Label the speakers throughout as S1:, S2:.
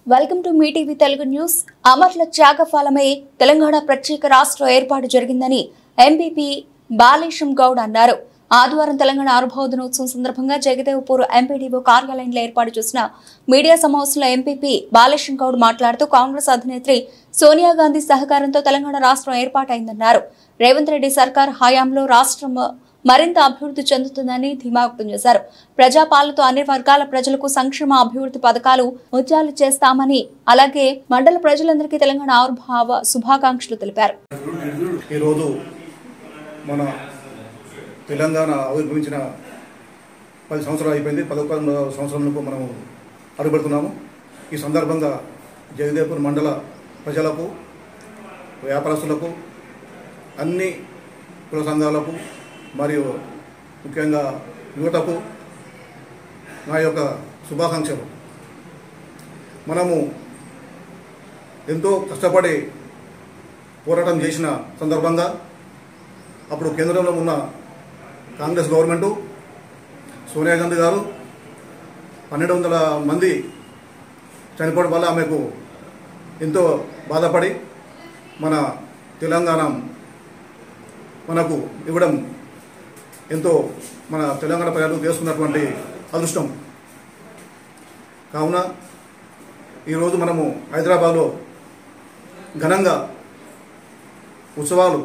S1: welcome to మీ TV Telugu news అమర్ల త్యాగఫలమై తెలంగాణ ప్రత్యేక రాష్ట్ర ఏర్పాటు జరిగిందని ఎంపీపీ బాలేశం గౌడ్ అన్నారు ఆదివారం తెలంగాణ ఆవిర్భావ దినోత్సవం సందర్భంగా జగదేవ్పూర్ ఎంపీడీఓ కార్యాలయంలో ఏర్పాటు చేసిన మీడియా సమావేశంలో ఎంపీపీ బాలేశం గౌడ్ మాట్లాడుతూ కాంగ్రెస్ అధినేత్రి సోనియా గాంధీ సహకారంతో తెలంగాణ రాష్ట్రం ఏర్పాటైందన్నారు రేవంత్ రెడ్డి సర్కార్ హయాంలో రాష్ట్రం మరింత అభివృద్ధి చెందుతుందని ధీమా వ్యక్తం చేశారు ప్రజాపాలనతో అన్ని వర్గాల ప్రజలకు సంక్షేమ అభివృద్ధి పథకాలు ముత్యాలు చేస్తామని అలాగే మండల ప్రజలందరికీ తెలంగాణ ఆవిర్భావ శుభాకాంక్షలు తెలిపారు
S2: ఈరోజు మన తెలంగాణ ఆవిర్భవించిన పది సంవత్సరాలు అయిపోయింది పదకొండవ సంవత్సరంలో మనం అడుగుపెడుతున్నాము ఈ సందర్భంగా జగదేపూర్ మండల ప్రజలకు వ్యాపారస్తులకు అన్ని కుల సంఘాలకు మరియు ముఖ్యంగా యువతకు నా యొక్క శుభాకాంక్షలు మనము ఎంతో కష్టపడి పోరాటం చేసిన సందర్భంగా అప్పుడు కేంద్రంలో ఉన్న కాంగ్రెస్ గవర్నమెంటు సోనియా గాంధీ గారు పన్నెండు వందల మంది చనిపోవడం వల్ల ఆమెకు ఎంతో బాధపడి మన తెలంగాణ మనకు ఇవ్వడం ఎంతో మన తెలంగాణ ప్రజలు చేసుకున్నటువంటి అదృష్టం కావున ఈరోజు మనము హైదరాబాద్లో ఘనంగా ఉత్సవాలు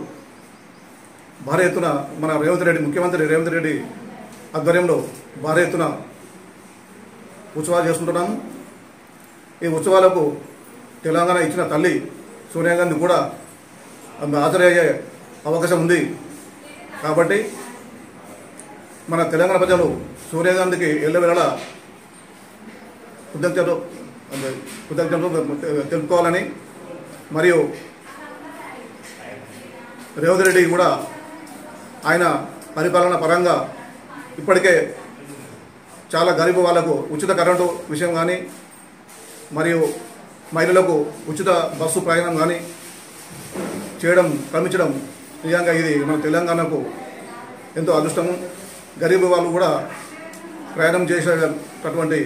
S2: భారీ ఎత్తున మన రేవంత్ రెడ్డి ముఖ్యమంత్రి రేవంత్ రెడ్డి ఆధ్వర్యంలో భారీ ఎత్తున ఉత్సవాలు చేసుకుంటున్నాము ఈ ఉత్సవాలకు తెలంగాణ ఇచ్చిన తల్లి సోనియా గాంధీ కూడా ఆమె హాజరయ్యే అవకాశం ఉంది కాబట్టి మన తెలంగాణ ప్రజలు సోనియా గాంధీకి ఎల్లవేళ కృతజ్ఞతలు అంటే కృతజ్ఞతలు తెలుపుకోవాలని మరియు రేవంత్ రెడ్డి కూడా ఆయన పరిపాలన పరంగా ఇప్పటికే చాలా గరీబ్ వాళ్ళకు ఉచిత కరెంటు విషయం కానీ మరియు మహిళలకు ఉచిత బస్సు ప్రయాణం కానీ చేయడం క్రమించడం నిజంగా ఇది మన తెలంగాణకు ఎంతో అదృష్టము గరీబ్ వాళ్ళు కూడా ప్రయాణం చేసేటటువంటి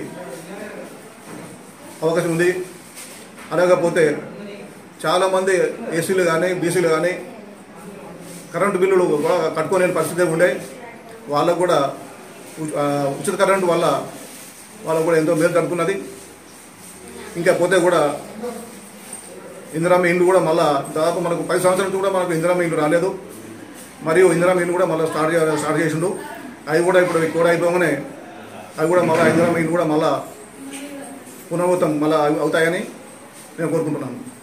S2: అవకాశం ఉంది అలాగపోతే చాలామంది ఏసీలు కానీ బీసీలు కానీ కరెంటు బిల్లులు కూడా కట్టుకోలేని పరిస్థితి ఉండే వాళ్ళకు కూడా ఉ- ఆ, ఉచిత కరెంటు వల్ల వాళ్ళకు కూడా ఎంతో మేలు జరుగుతున్నది ఇంకా పోతే కూడా ఇందిరామ ఇండ్లు కూడా మళ్ళా దాదాపు మనకు పది సంవత్సరాల నుంచి కూడా మనకు ఇందిరామ ఇండ్లు రాలేదు మరియు ఇందిరామ ఇండ్లు కూడా మళ్ళీ స్టార్ట్ చేయ- స్టార్ట్ చేసిండు అవి కూడా ఇప్పుడు కూడా అయిపోగానే అవి కూడా మళ్ళీ ఇందిరామ ఇండ్లు కూడా మళ్ళా పునరావృతం మళ్ళీ అవుతాయని నేను కోరుకుంటున్నాను